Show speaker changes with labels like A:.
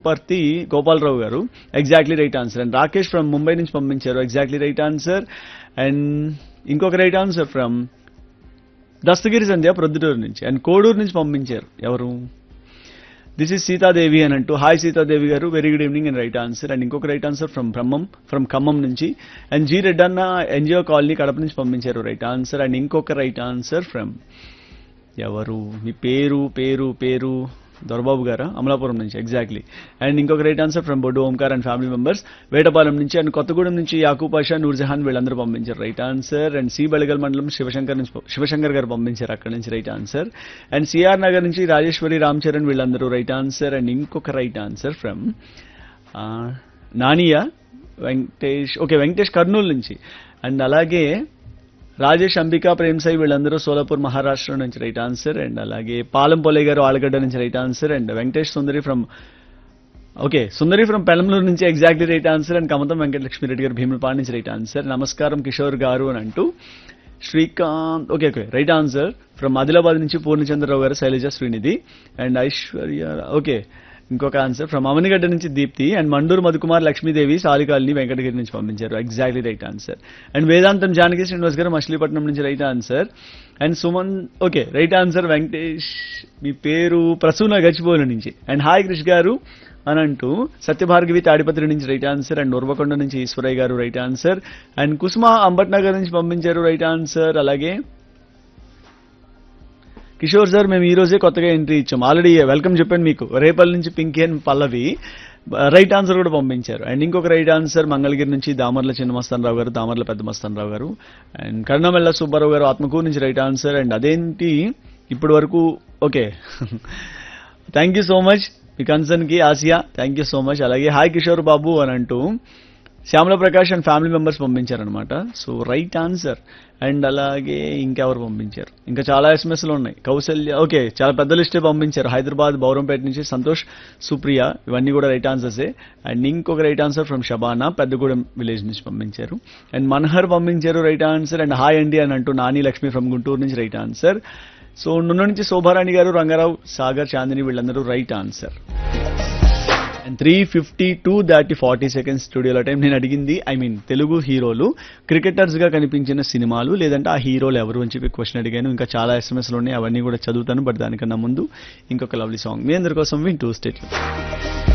A: పర్తి Gopalarao garu exactly right answer and Rakesh from Mumbai నుంచి పంపించారు exactly right answer and ఇంకొక right answer from Dastagiri Sandhya Proddatur నుంచి అండ్ కోడూరు నుంచి పంపించారు ఎవరు దిస్ ఇస్ సీతాదేవి అని అంటూ hi Seethadevi garu very good evening and right answer and ఇంకొక right answer from Brahmam from Khammam నుంచి and G Reddanna NGO colony Kadapa నుంచి పంపించారు రైట్ ఆన్సర్ అండ్ ఇంకొక రైట్ ఆన్సర్ ఫ్రమ్ ఎవరు మీ పేరు పేరు పేరు దొరబాబు గారా అమలాపురం నుంచి ఎగ్జాక్ట్లీ అండ్ ఇంకొక right answer from Boddu Omkar and family members Vetapalem నుంచి అండ్ కొత్తగూడెం నుంచి యాకూబ్ పాషా నూర్జహాన్ వీళ్ళందరూ పంపించారు right answer and C Belagal మండలం శివశంకర్ నుంచి శివశంకర్ గారు పంపించారు అక్కడ నుంచి right answer and C R Nagar నుంచి రాజేశ్వరి రామ్ చరణ్ వీళ్ళందరూ రైట్ ఆన్సర్ అండ్ ఇంకొక right answer from Nania Venkatesh okay Venkatesh Kurnool నుంచి అండ్ అలాగే రాజేష్ అంబికా ప్రేమ్ సాయి వీళ్ళందరూ సోలాపూర్ మహారాష్ట్ర నుంచి రైట్ ఆన్సర్ అండ్ అలాగే పాలంపోలే గారు ఆలగడ్డ నుంచి right answer and Venkatesh Sundari from okay Sundari from పెలంలూరు నుంచి exactly right answer and Kamatham Venkatalakshmi Reddy garu Bhimulapadu నుంచి రైట్ ఆన్సర్ నమస్కారం కిషోర్ గారు అని అంటూ Srikanth okay okay right answer from Adilabad నుంచి పూర్ణచంద్రరావు గారు శైలజ శ్రీనిధి అండ్ ఐశ్వర్య ఓకే ఇంకొక ఆన్సర్ ఫ్రమ్ అమనిగడ్డ నుంచి దీప్తి అండ్ మండూరు మధుకుమార్ లక్ష్మీదేవి సాలికాలిని వెంకటగిరి నుంచి పంపించారు ఎగ్జాక్ట్లీ రైట్ ఆన్సర్ అండ్ వేదాంతం జానకి శ్రీనివాస్ గారు మచిలీపట్నం నుంచి right answer and Suman okay right answer Venkatesh మీ పేరు ప్రసూన గచ్చిబోలు నుంచి అండ్ హాయ్ క్రిష్ గారు అని అంటూ సత్యభార్గవి తాడిపత్రి నుంచి రైట్ ఆన్సర్ అండ్ ఉర్వకొండ నుంచి Eswaraiah garu right answer and Kusuma Ambedkar Nagar నుంచి పంపించారు రైట్ ఆన్సర్ అలాగే కిషోర్ సార్ మేము ఈ రోజే కొత్తగా ఎంట్రీ ఇచ్చాం ఆల్రెడీ వెల్కమ్ చెప్పాను మీకు రేపల్ నుంచి Pinky and Pallavi right answer కూడా పంపించారు అండ్ ఇంకొక రైట్ ఆన్సర్ మంగళగిరి నుంచి దామర్ల చిన్నమస్తానరావు గారు దామర్ల పెద్ద మస్తానరావు గారు అండ్ కర్ణమెల్ల సుబ్బారావు గారు ఆత్మకూరు నుంచి రైట్ ఆన్సర్ అండ్ అదేంటి ఇప్పటి వరకు okay thank you so much మీ కన్సర్న్ కి Asia thank you so much అలాగే హాయ్ కిషోర్ బాబు అని అంటూ Shyamala Prakash and family members పంపించారనమాట సో రైట్ ఆన్సర్ అండ్ అలాగే ఇంకెవరు పంపించారు ఇంకా చాలా ఎస్ఎంఎస్లు ఉన్నాయి కౌశల్య ఓకే చాలా పెద్ద లిస్టే పంపించారు హైదరాబాద్ బౌరంపేట నుంచి సంతోష్ సుప్రియ ఇవన్నీ కూడా రైట్ ఆన్సర్సే అండ్ ఇంకొక right answer from Shabana Peddagudem village నుంచి పంపించారు అండ్ మన్హర్ పంపించారు రైట్ ఆన్సర్ అండ్ హాయ్ అండి అని అంటూ నాని లక్ష్మి ఫ్రమ్ గుంటూరు నుంచి రైట్ ఆన్సర్ సో నున్న నుంచి శోభారాణి గారు రంగారావు సాగర్ చాందిని వీళ్ళందరూ right answer and three fifty two దాటి ఫార్టీ సెకండ్స్ స్టూడియోలో టైం నేను అడిగింది ఐ మీన్ తెలుగు హీరోలు క్రికెటర్స్ గా కనిపించిన సినిమాలు లేదంటే ఆ హీరోలు ఎవరు అని చెప్పి క్వశ్చన్ అడిగాను ఇంకా చాలా ఎస్ఎంఎస్లు ఉన్నాయి అవన్నీ కూడా చదువుతాను బట్ దానికన్నా ముందు ఇంకొక లవ్లీ సాంగ్ మీ అందరి కోసం వింటూ స్టేట్